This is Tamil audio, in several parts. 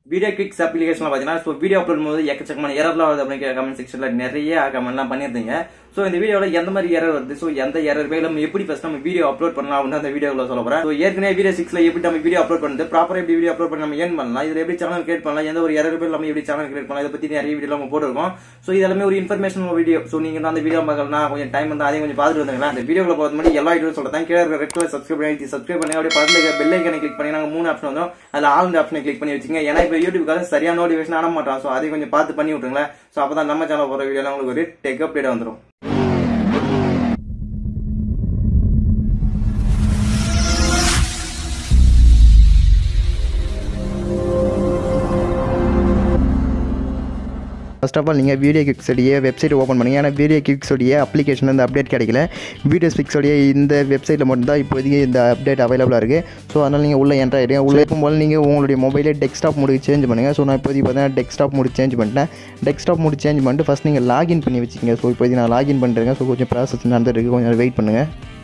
வீடியோ கிளிக்ஸ் அப்ளிகேஷன்ல பாத்தீங்கன்னா ஸோ வீடியோ அப்லோட் போது எக்கச்சக்கமான எரர்லாம் வருது அப்படிங்கிற கமெண்ட் செக்ஷன்ல நிறைய கமெண்ட்லாம் பண்ணியிருந்தீங்க ஸோ இந்த வீடியோவில் எந்த மாதிரி எரர் வருது ஸோ எந்த எரர் நம்ம எப்படி ஃபர்ஸ்ட் நம்ம வீடியோ அப்லோட் பண்ணலாம் அப்படின்னு அந்த வீடியோவில் சொல்ல போறேன் ஸோ ஏற்கனவே வீடியோ சிக்ஸ்ல எப்படி நம்ம வீடியோ அப்லோட் பண்ணுறது ப்ராப்பராக எப்படி வீடியோ அப்லோட் பண்ணி நம்ம ஏன் பண்ணலாம் இதில் எப்படி சேனல் கிரியேட் பண்ணலாம் எந்த ஒரு எரர் நம்ம எப்படி சேனல் கிரியேட் பண்ணலாம் இதை பத்தி நிறைய வீடியோ நம்ம போட்டுருக்கோம் ஸோ இதெல்லாமே ஒரு இன்ஃபர்மேஷன் வீடியோ ஸோ நீங்க அந்த வீடியோ பார்க்கலாம் கொஞ்சம் டைம் வந்து அதையும் கொஞ்சம் பார்த்துட்டு வந்துங்களா அந்த வீடியோவில் போகிறது முன்னாடி எல்லா வீடியோ சொல்றேன் கீழே இருக்கிற ரெட் கலர் சப்ஸ்கிரைப் பண்ணி சப்ஸ்கிரைப் பண்ணுங்க அப்படியே பக்கத்தில் இருக்கிற பெல் ஐக்கனை கிளிக் பண்ணி நாங்கள் மூணு ஆப்ஷன் வந்தோம் அதில் ஆல் ஆப்ஷனை கிளிக் பண்ணி வச்சுங்க ஏன்னா இப்போ யூடியூப்காக சரியான நோட்டிஃபிகேஷன் அனுப்ப மாட்டான் ஸோ அதை கொஞ்சம் பார்த்து பண்ணி விட்டுருங்களேன் ஸோ அப்போ தான் நம்ம சேனல் போகிற வீடியோலாம் உங்களுக்கு ஒரு டெக் அப்டேட் வந்துடும் ஃபர்ஸ்ட் ஆஃப் ஆல் நீங்கள் வீடியோ கிக்ஸோடைய வெப்சைட் ஓப்பன் பண்ணுங்க ஏன்னா வீடியோ கிக்ஸோடைய அப்ளிகேஷன் இந்த அப்டேட் கிடைக்கல வீடியோ ஸ்பிக்ஸோடைய இந்த வெப்சைட்டில் மட்டும்தான் இப்போதைக்கு இந்த அப்டேட் அவைலபிளாக இருக்குது ஸோ அதனால் நீங்கள் உள்ளே என்ட்ரு ஆகிடுங்க உள்ளே இருக்கும்போது நீங்கள் உங்களுடைய மொபைலே டெஸ்க்டாப் மோடுக்கு சேஞ்ச் பண்ணுங்கள் ஸோ நான் இப்போதைக்கு பார்த்தீங்கன்னா டெஸ்க்டாப் மோடு சேஞ்ச் பண்ணிட்டேன் டெஸ்க்டாப் மோடு சேஞ்ச் பண்ணிட்டு ஃபஸ்ட் நீங்கள் லாகின் பண்ணி வச்சுக்கோங்க ஸோ இப்போதைக்கு நான் லாகின் பண்ணுறேங்க ஸோ கொஞ்சம் ப்ராசஸ் நடந்துட்டு இருக்கு கொஞ்சம் வெயிட் பண்ணுங்கள்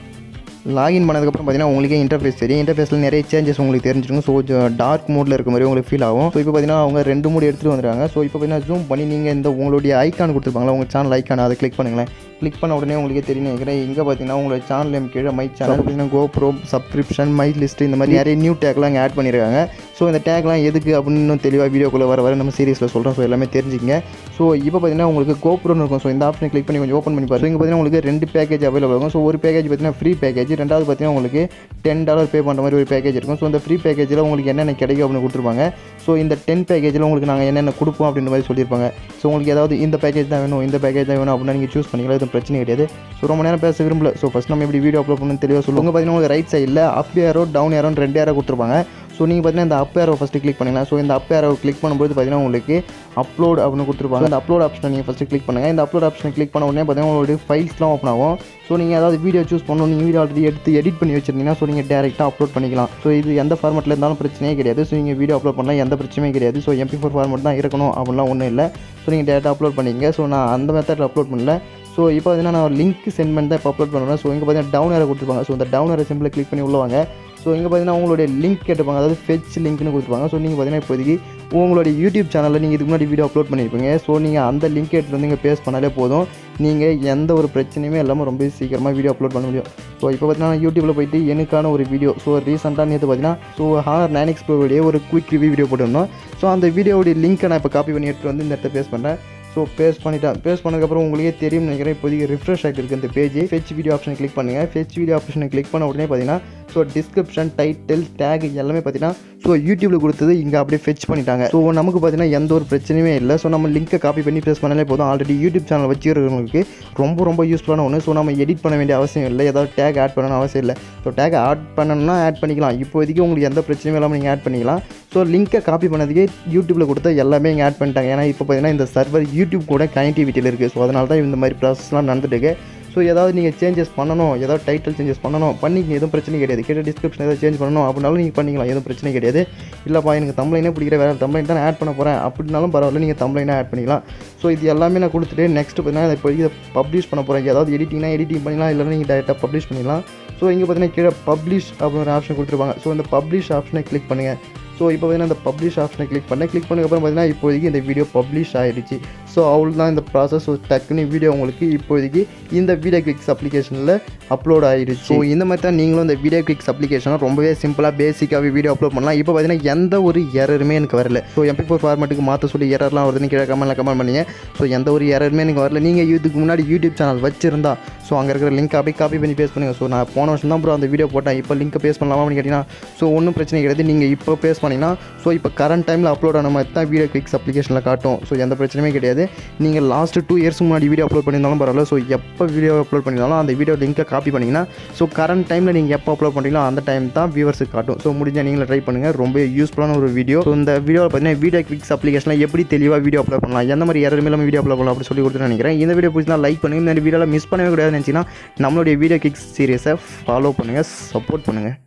லாகின் பண்ணதுக்கப்புறம் பார்த்தீங்கன்னா உங்களுக்கே இன்டர்ஃபேஸ் தெரியும் இன்டர்ஃபேஸில் நிறைய சேஞ்சஸ் உங்களுக்கு தெரிஞ்சிருக்கும் ஸோ கொஞ்சம் டார்க் மோடில் இருக்க மாதிரி உங்களுக்கு ஃபீல் ஆகும் ஸோ இப்போ பார்த்தீங்கன்னா அவங்க ரெண்டு மூடி எடுத்துகிட்டு வந்துருக்காங்க ஸோ இப்போ பார்த்தீங்கன்னா ஜூம் பண்ணி நீங்கள் இந்த உங்களுடைய ஐக்கான் கொடுத்துருப்பாங்களா உங்கள் சேனல் ஐக்கான் அதை கிளிக் பண்ணுங்களேன் கிளிக் பண்ண உடனே உங்களுக்கே தெரியும் நினைக்கிறேன் இங்கே பார்த்தீங்கன்னா உங்களோட சேனல் நேம் கீழே மை சேனல் பார்த்தீங்கன்னா go pro subscription my list இந்த மாதிரி நிறைய நியூ டேக்லாம் இங்கே ஆட் பண்ணியிருக்காங்க ஸோ இந்த டேக்லாம் எதுக்கு அப்படின்னு இன்னும் தெளிவாக வீடியோக்குள்ளே வர வர நம்ம சீரியஸில் சொல்கிறோம் ஸோ எல்லாமே தெரிஞ்சுக்கங்க ஸோ இப்போ பார்த்தீங்கன்னா உங்களுக்கு கோப்ரோன்னு இருக்கும் ஸோ இந்த ஆப்ஷனை கிளிக் பண்ணி கொஞ்சம் ஓப்பன் பண்ணி பாருங்க இங்கே பார்த்தீங்கன்னா உங்களுக்கு ரெண்டு பேக்கேஜ் அவைலபிள் இருக்கும் ஸோ ஒரு பேக்கேஜ் பார்த்தீங்கன்னா ஃப்ரீ பேக்கேஜ் ரெண்டாவது பார்த்தீங்கன்னா உங்களுக்கு டென் டாலர் பே பண்ணுற மாதிரி ஒரு பேக்கேஜ் இருக்கும் ஸோ இந்த ஃப்ரீ பேக்கேஜில் உங்களுக்கு என்னென்ன கிடைக்கும் அப்படின்னு கொடுத்துருப்பாங்க ஸோ இந்த டென் பேக்கேஜில் உங்களுக்கு நாங்கள் என்னென்ன கொடுப்போம் அப்படின்ற மாதிரி சொல்லியிருப்பாங்க ஸோ உங்களுக்கு ஏதாவது இந்த பேக்கேஜ் தான் வேணும் இந்த பேக்கேஜ் தான் வேணும் அப்படின்னா நீங்கள் சூஸ் பண்ணிக்கலாம் எதுவும் பிரச்சனை கிடையாது ஸோ ரொம்ப நேரம் பேச விரும்பல ஸோ ஃபஸ்ட் நம்ம எப்படி வீடியோ அப்லோட் பண்ணணும் தெளிவாக சொல்லுவாங்க பார்த்தீங்கன்னா உங்களுக்கு ரைட் சைடில் அப் ஏரோ டவுன் ஏரோன்னு ரெண்டு ஏரோ கொடுத்துருப்பாங்க ஸோ நீங்கள் பார்த்தீங்கன்னா இந்த அப் ஏரோ ஃபஸ்ட்டு கிளிக் பண்ணிக்கலாம் ஸோ இந்த அப் ஏரோ கிளிக் பண்ணும்போது பார்த்தீங்கன்னா உங்களுக்கு அப்லோட் அப்படின்னு கொடுத்துருப்பாங்க இந்த அப்லோட் ஆப்ஷனை நீங்கள் ஃபஸ்ட்டு கிளிக் பண்ணுங்கள் இந்த அப்லோட் ஆப்ஷனை கிளிக் பண்ண உடனே பார்த்தீங்கன்னா உங்களுடைய ஃபைல்ஸ்லாம் ஓப்பன் ஆகும் ஸோ நீங்கள் ஏதாவது வீடியோ சூஸ் பண்ணணும் நீங்கள் வீடியோ ஆல்ரெடி எடுத்து எடிட் பண்ணி வச்சிருந்தீங்கன்னா ஸோ நீங்கள் டேரெக்டாக அப்லோட் பண்ணிக்கலாம் ஸோ இது எந்த ஃபார்மெட்டில் இருந்தாலும் பிரச்சனையே கிடையாது ஸோ நீங்கள் வீடியோ அப்லோட் பண்ணலாம் எந்த பிரச்சனையும் கிடையாது ஸோ எம்பி ஃபோர் ஃபார்மெட் தான் இருக்கணும் அப்படிலாம் ஒன்றும் இல்லை ஸோ நீங்கள் டேரெக்டாக அப்லோட் பண்ணிங்க ஸோ நான் அந்த மெத்தடில் அப்லோட் பண்ணல ஸோ இப்போ பார்த்தீங்கன்னா நான் லிங்க் சென்ட் பண்ணி தான் இப்போ அப்லோட் பண்ணுறேன் ஸோ இங்கே பார்த்தீங்கன்னா டவுன் ஏரை கொடுத்துருப்பாங்க ஸோ இந்த டவுன் ஏரை சிம்பிளை கிளிக் பண்ணி உள்ளவாங்க ஸோ இங்கே பார்த்தீங்கன்னா உங்களுடைய லிங்க் கேட்டுப்பாங்க அதாவது ஃபெச் லிங்க்னு கொடுத்துருப்பாங்க ஸோ நீங்கள் பார்த்தீங்கன்னா இப்போதைக்கு உங்களுடைய யூடியூப் சேனலில் நீங்கள் இதுக்கு முன்னாடி வீடியோ அப்லோட் பண்ணியிருப்பீங்க ஸோ நீங்கள் அந்த லிங்க் எடுத்துகிட்டு வந்து இங்கே பேஸ் பண்ணாலே போதும் நீங்கள் எந்த ஒரு பிரச்சனையுமே இல்லாமல் ரொம்ப சீக்கிரமாக வீடியோ அப்லோட் பண்ண முடியும் ஸோ இப்போ பார்த்தீங்கன்னா யூடியூப்பில் போயிட்டு எனக்கான ஒரு வீடியோ ஸோ ரீசெண்டாக நேற்று பார்த்தீங்கன்னா ஸோ ஹானர் நைன் எக்ஸ் ப்ரோடைய ஒரு குயிக் ரிவ்யூ வீடியோ போட்டிருந்தோம் ஸோ அந்த வீடியோடைய லிங்க்கை நான் இப்போ காப்பி பண்ணி எடுத்துகிட்டு வந்து இந்த இடத்த பேஸ் பண்ணுறேன் ஸோ பேஸ் பண்ணிட்டேன் பேஸ் பண்ணதுக்கப்புறம் உங்களுக்கே தெரியும் நினைக்கிறேன் இப்போதைக்கு ரிஃப்ரெஷ் ஆகிட்டு இருக்குது இந்த பேஜ் ஃபெச் வீடியோ ஆப்ஷனை கிளிக் பண்ணுங்கள் ஃபெச் வீடியோ ஆப்ஷனை கிளிக் பண்ண உடனே பார்த்தீங்கன்னா ஸோ டிஸ்கிரிப்ஷன் டைட்டில் டேக் எல்லாமே பார்த்தீங்கன்னா ஸோ யூடியூப்பில் கொடுத்தது இங்கே அப்படியே ஃபெச் பண்ணிட்டாங்க ஸோ நமக்கு பார்த்தீங்கன்னா எந்த ஒரு பிரச்சனையுமே இல்லை ஸோ நம்ம லிங்க்கை காப்பி பண்ணி பேஸ் பண்ணாலே போதும் ஆல்ரெடி யூடியூப் சேனல் வச்சுருக்கிறவங்களுக்கு ரொம்ப ரொம்ப யூஸ்ஃபுல்லான ஒன்று ஸோ நம்ம எடிட் பண்ண வேண்டிய அவசியம் இல்லை ஏதாவது டேக் ஆட் பண்ணணும் அவசியம் இல்லை ஸோ டேக் ஆட் பண்ணணும்னா ஆட் பண்ணிக்கலாம் இப்போதைக்கு உங்களுக்கு எந்த பிரச்சனையும் இல்லாமல் நீங்கள் ஆட் பண்ணிக்கலாம் ஸோ லிங்க்கை காப்பி பண்ணதுக்கே யூடியூப்பில் கொடுத்த எல்லாமே இங்கே ஆட் பண்ணிட்டாங்க ஏன்னா இப்போ பார்த்தீங்கன்னா இந்த சர்வர் யூடியூப் கூட கனெக்டிவிட்டியில் இருக்குது ஸோ அதனால தான் இந்த மாதிரி ப்ராசஸ்லாம் நடந்துட்டு இருக்கு ஸோ ஏதாவது நீங்கள் சேஞ்சஸ் பண்ணணும் ஏதாவது டைட்டில் சேஞ்சஸ் பண்ணணும் பண்ணிங்க எதுவும் பிரச்சனை கிடையாது கேட்ட டிஸ்கிரிப்ஷன் ஏதாவது சேஞ்ச் பண்ணணும் அப்படின்னாலும் நீங்கள் பண்ணிக்கலாம் எதுவும் பிரச்சனை கிடையாது இல்லைப்பா எனக்கு தம்ப்ளைனே பிடிக்கிற வேறு தம்ப்ளைன் தான் ஆட் பண்ண போகிறேன் அப்படின்னாலும் பரவாயில்ல நீங்கள் தம்ப்ளைனாக ஆட் பண்ணிக்கலாம் ஸோ இது எல்லாமே நான் கொடுத்துட்டு நெக்ஸ்ட் பார்த்தீங்கன்னா இப்போ இதை பப்ளிஷ் பண்ண போகிறேன் ஏதாவது எடிட்டிங்னா எடிட்டிங் பண்ணிக்கலாம் இல்லைனா நீங்கள் டேரெக்டாக பப்ளிஷ் பண்ணிக்கலாம் ஸோ இங்கே பார்த்தீங்கன்னா கீழே பப்ளிஷ் அப்படின்னு ஒரு ஆப்ஷன் கொடுத்துருப்பாங்க ஸோ இந்த பப்ளிஷ் ஆப்ஷனை கிளிக் பண்ணுங்கள் ஸோ இப்போ பார்த்தீங்கன்னா இந்த பப்ளிஷ் ஆப்ஷனை கிளிக் பண்ணேன் கிளிக் பண்ணதுக்கப்புறம் பார்த்தீங்கன்னா இப்போதைக்கு இந்த வீடியோ பப்ளிஷ் ஆகிடுச்சு ஸோ அவ்வளோ தான் இந்த ப்ராசஸ் ஸோ டக்குன்னு வீடியோ உங்களுக்கு இப்போதைக்கு இந்த வீடியோ கிளிக்ஸ் அப்ளிகேஷனில் அப்லோட் ஆகிடுச்சு ஸோ இந்த மாதிரி தான் நீங்களும் இந்த வீடியோ கிளிக்ஸ் அப்ளிகேஷனை ரொம்பவே சிம்பிளாக பேசிக்காகவே வீடியோ அப்லோட் பண்ணலாம் இப்போ பார்த்தீங்கன்னா எந்த ஒரு எரருமே எனக்கு வரல ஸோ எம்பி ஃபோர் ஃபார்மெட்டுக்கு மாற்ற சொல்லி எரர்லாம் வருதுன்னு கீழே கமெண்ட்டில் கமெண்ட் பண்ணீங்க ஸோ எந்த ஒரு எரருமே எனக்கு வரல நீங்கள் இதுக்கு முன்னாடி யூடியூப் சேனல் வச்சிருந்தா ஸோ அங்கே இருக்கிற லிங்க் அப்படியே காப்பி பண்ணி பேஸ் பண்ணுங்கள் ஸோ நான் போன வருஷம் தான் ப்ரோ அந்த வீடியோ போட்டேன் இப்போ லிங்க் பேஸ் பண்ணலாமா அப்படின்னு கேட்டிங்கன்னா ஸோ ஒன்றும் பிரச்சனை கிடையாது நீங்கள் இப்போ பேஸ் பண்ணிங்கன்னா ஸோ இப்போ கரண்ட் டைமில் அப்லோட் ஆன மாதிரி தான் வீடியோ கிளிக்ஸ் அப்ளிகேஷனில் காட்டும் ஸோ எந்த பிரச்சனையுமே கிடையாது நீங்கள் லாஸ்ட் டூ இயர்ஸ் முன்னாடி வீடியோ அப்லோட் பண்ணியிருந்தாலும் பரவாயில்ல ஸோ எப்போ வீடியோ அப்லோட் பண்ணியிருந்தாலும் அந்த வீடியோ லிங்கை காப்பி பண்ணிங்கன்னா ஸோ கரண்ட் டைமில் நீங்கள் எப்போ அப்லோட் பண்ணுறீங்களோ அந்த டைம் தான் வியூவர்ஸுக்கு காட்டும் ஸோ முடிஞ்சால் நீங்களும் ட்ரை பண்ணுங்கள் ரொம்ப யூஸ்ஃபுல்லான ஒரு வீடியோ ஸோ இந்த வீடியோவில் பார்த்தீங்கன்னா வீடியோ கிளிக்ஸ் அப்ளிகேஷனில் எப்படி தெளிவாக வீடியோ அப்லோட் பண்ணலாம் எந்த மாதிரி யாருமே இல்லாமல் வீடியோ அப்லோட் பண்ணலாம் அப்படி சொல்லி கொடுத்துட்டு நினைக்கிறேன் இந்த வீடியோ பிடிச்சா லைக் பண்ணுங்கள் இந்த வீடியோவில் மிஸ் பண்ணவே கூடாதுன்னு நினச்சிங்கன்னா நம்மளுடைய வீடியோ கிளிக்ஸ் சீரியஸை ஃபாலோ பண்ணுங்கள் சப்போர்ட் பண்ணுங்கள்